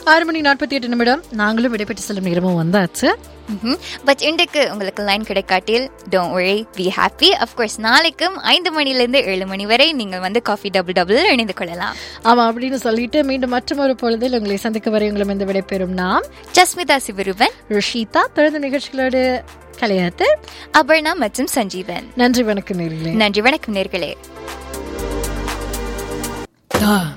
ஆறு மணி நாற்பத்தி எட்டு நிமிடம் நாங்களும் விடைபெற்று செல்லும் நேரமும் வந்தாச்சு பட் இன்றைக்கு உங்களுக்கு லைன் கிடைக்காட்டில் don't worry be happy of course நாளைக்கும் ஐந்து மணிலேருந்து ஏழு மணி வரை நீங்கள் வந்து காஃபி டபுள் டபுள் இணைந்து கொள்ளலாம் ஆமா அப்படின்னு சொல்லிட்டு மீண்டும் மற்றொரு பொழுதில் உங்களை சந்திக்க வரை உங்களும் இந்த விடைபெறும் நாம் ஜஸ்மிதா சிவருவன் ருஷிதா தொடர்ந்து நிகழ்ச்சிகளோடு கலையாத்து அபர்ணா மற்றும் சஞ்சீவன் நன்றி வணக்கம் நேர்களே நன்றி வணக்கம் நேர்களே ஆ